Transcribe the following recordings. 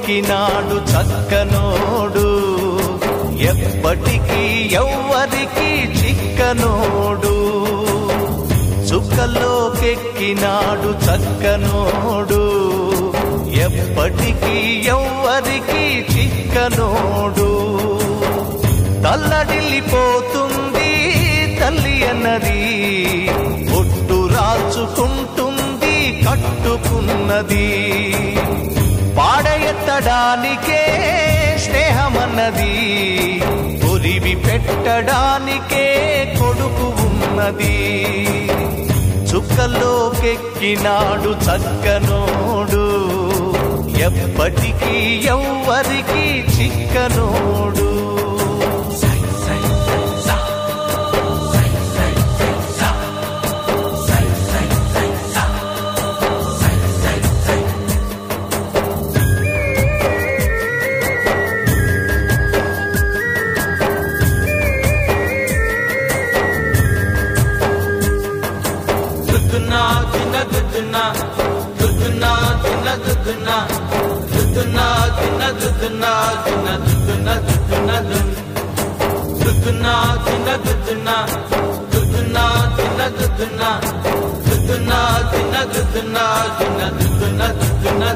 కెక్కినాడు చక్కనోడు ఎప్పటికీ ఎవ్వరికి చిక్కనోడు చుక్కలోకెక్కినాడు చక్కనోడు ఎప్పటికీ ఎవ్వరికి చిక్కనోడు తల్లడిల్లిపోతుంది తల్లి అన్నది ఒట్టు రాచుకుంటుంది కట్టుకున్నది పాడెత్తడానికే స్నేహమన్నది ఒరివి పెట్టడానికే కొడుకు ఉన్నది చుక్కలోకెక్కినాడు చక్కనోడు ఎప్పటికీ ఎవ్వరికి చిక్కనోడు దుద్దునా తిన్న దుద్దునా దుద్దునా తిన్న దుద్దునా దుద్దునా తిన్న దుద్దునా తిన్న దుద్దునా దుద్దునా దుద్దునా తిన్న దుద్దునా దుద్దునా తిన్న దుద్దునా దుద్దునా తిన్న దుద్దునా తిన్న దుద్దునా దుద్దునా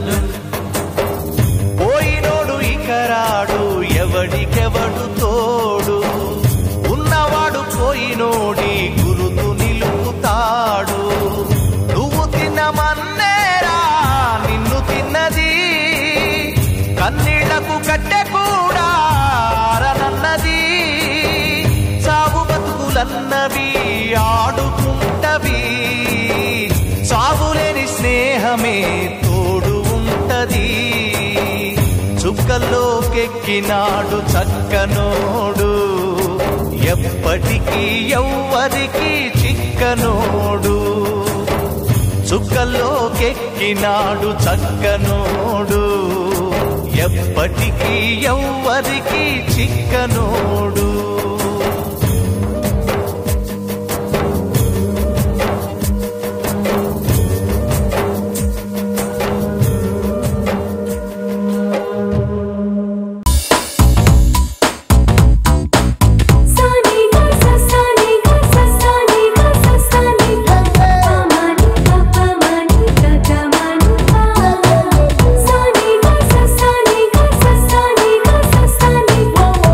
పోయినోడు ఇకరాడు ఎవడికెవడు తోడు ఉన్నవాడు పోయినోడి గురుతు నిలుపుతాడు నువ్వు తిన్నమన్నేరా నిన్ను తిన్నది కన్నీళ్లకు కట్టె కూడా ఆరనన్నది సాగు బతుకులన్నవి ఆడుకుంటవి సాగులేని స్నేహమే తోడు ఉంటది చుక్కల్లోకెక్కినాడు చక్కనోడు ఎప్పటికీ ఎవ్వరికి చిక్కనోడు చుక్కల్లోకెక్కినాడు చక్కనోడు ఎప్పటికీ ఎవ్వరికి చిక్కనోడు